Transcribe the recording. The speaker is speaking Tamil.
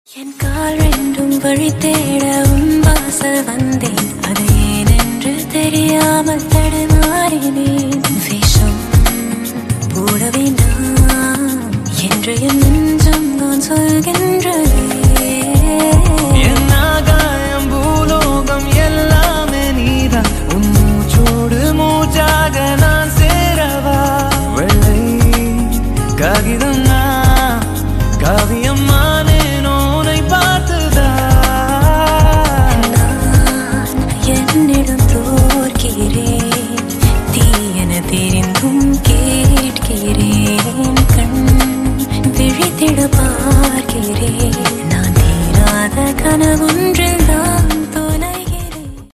என் கால் ரெண்டும் வழி தேட உன் வாசல் வந்தேன் அது ஏனென்று தெரியாமல் தடுமாறினேன் விஷம் போட வேண்டாம் என்று என் நெஞ்சம் நான் சொல்கின்றது